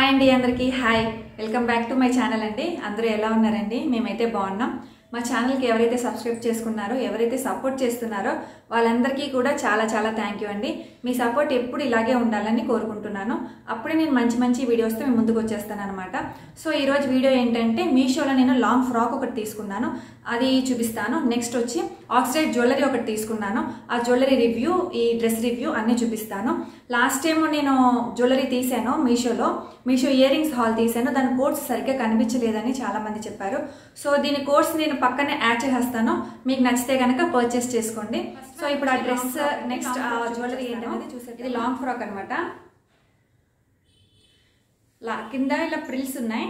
అండి అందరికీ hi welcome back to my channel అండి అందరూ ఎలా ఉన్నారండి మేమైతే బాగున్నాం మా ఛానల్కి ఎవరైతే సబ్స్క్రైబ్ చేసుకున్నారో ఎవరైతే సపోర్ట్ చేస్తున్నారో వాళ్ళందరికీ కూడా చాలా చాలా థ్యాంక్ యూ అండి మీ సపోర్ట్ ఎప్పుడు ఇలాగే ఉండాలని కోరుకుంటున్నాను అప్పుడే నేను మంచి మంచి వీడియోస్తో మీ ముందుకు వచ్చేస్తాను అనమాట సో ఈరోజు వీడియో ఏంటంటే మీషోలో నేను లాంగ్ ఫ్రాక్ ఒకటి తీసుకున్నాను అది చూపిస్తాను నెక్స్ట్ వచ్చి ఆక్సిడైడ్ జ్యువెలరీ ఒకటి తీసుకున్నాను ఆ జ్యువెలరీ రివ్యూ ఈ డ్రెస్ రివ్యూ అన్నీ చూపిస్తాను లాస్ట్ టైం నేను జ్యువెలరీ తీసాను మీషోలో మీషో ఇయర్ రింగ్స్ హాల్ తీసాను దాని కోడ్స్ సరిగ్గా కనిపించలేదని చాలా మంది చెప్పారు సో దీని కోడ్స్ నేను పక్కనే యాడ్ చేసేస్తాను మీకు నచ్చితే కనుక పర్చేస్ చేసుకోండి సో ఇప్పుడు ఆ డ్రెస్ నెక్స్ట్ ఆ జ్యువెలరీ ఏంటనేది చూసే ఇది లాంగ్ ఫ్రాక్ అనమాట లా కింద ఇలా ప్రిల్స్ ఉన్నాయి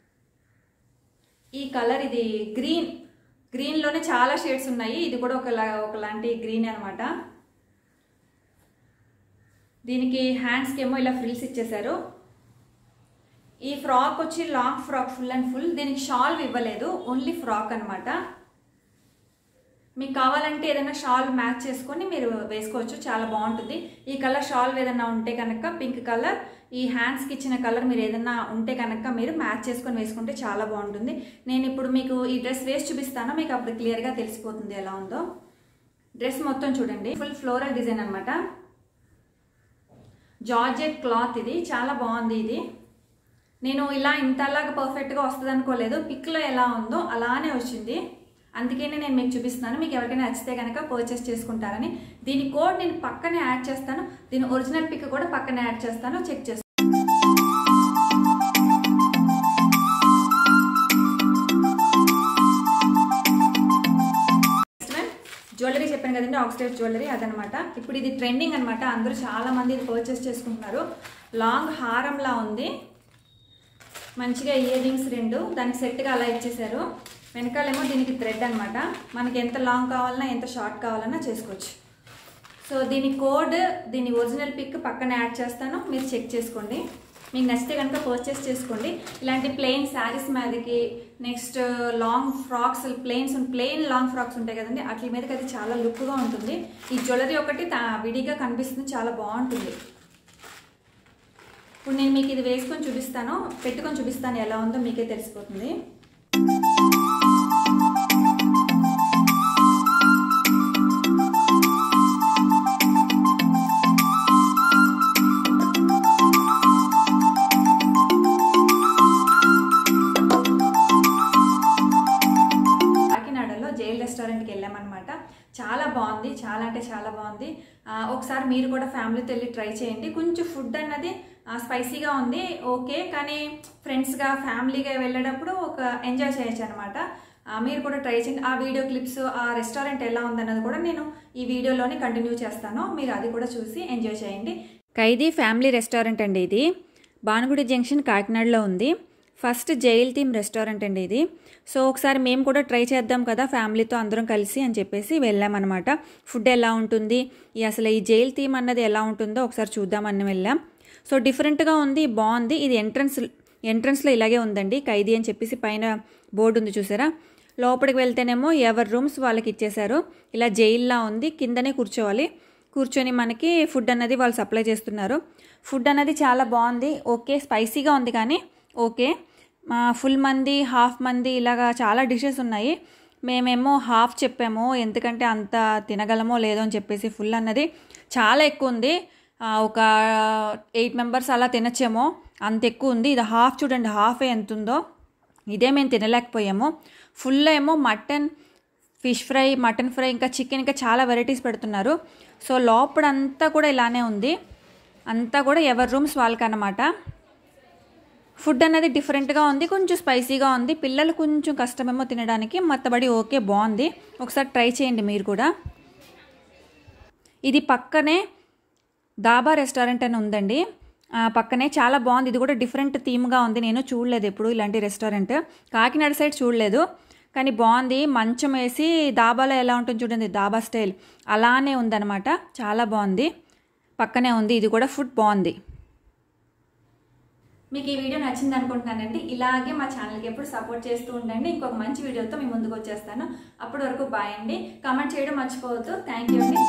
ఈ కలర్ ఇది గ్రీన్ గ్రీన్లోనే చాలా షేడ్స్ ఉన్నాయి ఇది కూడా ఒకలా ఒకలాంటి గ్రీన్ అనమాట దీనికి హ్యాండ్స్కి ఏమో ఇలా ఫ్రిల్స్ ఇచ్చేసారు ఈ ఫ్రాక్ వచ్చి long frock full and full దీనికి షాల్ ఇవ్వలేదు ఓన్లీ ఫ్రాక్ అనమాట మీకు కావాలంటే ఏదైనా షాల్ మ్యాచ్ చేసుకొని మీరు వేసుకోవచ్చు చాలా బాగుంటుంది ఈ కలర్ షాల్ ఏదైనా ఉంటే కనుక పింక్ కలర్ ఈ హ్యాండ్స్కి ఇచ్చిన కలర్ మీరు ఏదైనా ఉంటే కనుక మీరు మ్యాచ్ చేసుకొని వేసుకుంటే చాలా బాగుంటుంది నేను ఇప్పుడు మీకు ఈ డ్రెస్ వేసి చూపిస్తాను మీకు అప్పుడు క్లియర్గా తెలిసిపోతుంది ఎలా ఉందో డ్రెస్ మొత్తం చూడండి ఫుల్ ఫ్లోరల్ డిజైన్ అనమాట జార్జెట్ క్లాత్ ఇది చాలా బాగుంది ఇది నేను ఇలా ఇంతలాగా పర్ఫెక్ట్గా వస్తుంది అనుకోలేదు పిక్లో ఎలా ఉందో అలానే వచ్చింది అందుకనే నేను మీకు చూపిస్తున్నాను మీకు ఎవరికైనా నచ్చితే కనుక పర్చేస్ చేసుకుంటారని దీని కోడ్ నేను పక్కనే యాడ్ చేస్తాను దీని ఒరిజినల్ పిక్ కూడా పక్కనే యాడ్ చేస్తాను చెక్ చేస్తాను జ్యువెలరీ చెప్పాను కదండి ఆక్సిడైడ్ జ్యువెలరీ అదనమాట ఇప్పుడు ఇది ట్రెండింగ్ అనమాట అందరూ చాలా మంది ఇది పర్చేస్ చేసుకుంటున్నారు లాంగ్ హారంలా ఉంది మంచిగా ఇయర్ రింగ్స్ రెండు దానికి సెట్గా అలా ఇచ్చేసారు వెనకాలేమో దీనికి థ్రెడ్ అనమాట మనకి ఎంత లాంగ్ కావాలన్నా ఎంత షార్ట్ కావాలన్నా చేసుకోవచ్చు సో దీని కోడ్ దీని ఒరిజినల్ పిక్ పక్కన యాడ్ చేస్తాను మీరు చెక్ చేసుకోండి మీకు నచ్చితే కనుక పర్చేస్ చేసుకోండి ఇలాంటి ప్లెయిన్ శారీస్ మీదకి next long frocks plains plain long frocks ఉంటాయి కదండి వాటి మీదకి అది చాలా లుక్గా ఉంటుంది ఈ జ్యువెలరీ ఒకటి విడిగా కనిపిస్తుంది చాలా బాగుంటుంది ఇప్పుడు నేను మీకు ఇది వేసుకొని చూపిస్తాను పెట్టుకొని చూపిస్తాను ఎలా ఉందో మీకే తెలిసిపోతుంది కాకినాడలో జైల్ రెస్టారెంట్కి వెళ్ళామన్నమాట చాలా బాగుంది చాలా అంటే చాలా బాగుంది ఒకసారి మీరు కూడా ఫ్యామిలీతో వెళ్ళి ట్రై చేయండి కొంచెం ఫుడ్ అన్నది స్పైసీగా ఉంది ఓకే కానీ ఫ్రెండ్స్గా ఫ్యామిలీగా వెళ్ళేటప్పుడు ఒక ఎంజాయ్ చేయొచ్చు అనమాట మీరు కూడా ట్రై చేయండి ఆ వీడియో క్లిప్స్ ఆ రెస్టారెంట్ ఎలా ఉందన్నది కూడా నేను ఈ వీడియోలోనే కంటిన్యూ చేస్తాను మీరు అది కూడా చూసి ఎంజాయ్ చేయండి ఖైదీ ఫ్యామిలీ రెస్టారెంట్ అండి ఇది భానుగుడి జంక్షన్ కాకినాడలో ఉంది ఫస్ట్ జైల్ థీమ్ రెస్టారెంట్ అండి ఇది సో ఒకసారి మేము కూడా ట్రై చేద్దాం కదా ఫ్యామిలీతో అందరం కలిసి అని చెప్పేసి వెళ్ళామన్నమాట ఫుడ్ ఎలా ఉంటుంది ఈ అసలు ఈ జైల్ థీమ్ అన్నది ఎలా ఉంటుందో ఒకసారి చూద్దామని వెళ్ళాం సో డిఫరెంట్గా ఉంది బాగుంది ఇది ఎంట్రన్స్ ఎంట్రన్స్లో ఇలాగే ఉందండి ఖైదీ అని చెప్పేసి పైన బోర్డు ఉంది చూసారా లోపలికి వెళ్తేనేమో ఎవరి రూమ్స్ వాళ్ళకి ఇచ్చేశారు ఇలా జైల్లా ఉంది కిందనే కూర్చోవాలి కూర్చొని మనకి ఫుడ్ అన్నది వాళ్ళు సప్లై చేస్తున్నారు ఫుడ్ అన్నది చాలా బాగుంది ఓకే స్పైసీగా ఉంది కానీ ఓకే ఫుల్ మంది హాఫ్ మంది ఇలాగా చాలా డిషెస్ ఉన్నాయి మేమేమో హాఫ్ చెప్పాము ఎందుకంటే అంత తినగలమో లేదో అని చెప్పేసి ఫుల్ అన్నది చాలా ఎక్కువ ఉంది ఒక ఎయిట్ మెంబర్స్ అలా తినచ్చేమో అంత ఎక్కువ ఉంది ఇది హాఫ్ చూడండి హాఫ్ ఎంత ఉందో ఇదే మేము తినలేకపోయాము ఫుల్ ఏమో mutton fish fry mutton fry ఇంకా చికెన్ ఇంకా చాలా వెరైటీస్ పెడుతున్నారు సో లోపడంతా కూడా ఇలానే ఉంది అంతా కూడా ఎవరి రూమ్స్ వాళ్ళకన్నమాట ఫుడ్ అనేది డిఫరెంట్గా ఉంది కొంచెం స్పైసీగా ఉంది పిల్లలు కొంచెం కష్టమేమో తినడానికి మత్తబడి ఓకే బాగుంది ఒకసారి ట్రై చేయండి మీరు కూడా ఇది పక్కనే దాబా రెస్టారెంట్ అని ఉందండి పక్కనే చాలా బాగుంది ఇది కూడా డిఫరెంట్ థీమ్గా ఉంది నేను చూడలేదు ఎప్పుడు ఇలాంటి రెస్టారెంట్ కాకినాడ సైడ్ చూడలేదు కానీ బాగుంది మంచం వేసి దాబాలో ఎలా ఉంటుంది చూడండి దాబా స్టైల్ అలానే ఉందన్నమాట చాలా బాగుంది పక్కనే ఉంది ఇది కూడా ఫుడ్ బాగుంది మీకు ఈ వీడియో నచ్చింది అనుకుంటున్నానండి ఇలాగే మా ఛానల్కి ఎప్పుడు సపోర్ట్ చేస్తూ ఉండండి ఇంకొక మంచి వీడియోతో మీ ముందుకు వచ్చేస్తాను అప్పటి వరకు బాయ్ అండి కామెంట్ చేయడం మర్చిపోవద్దు థ్యాంక్ యూ అండి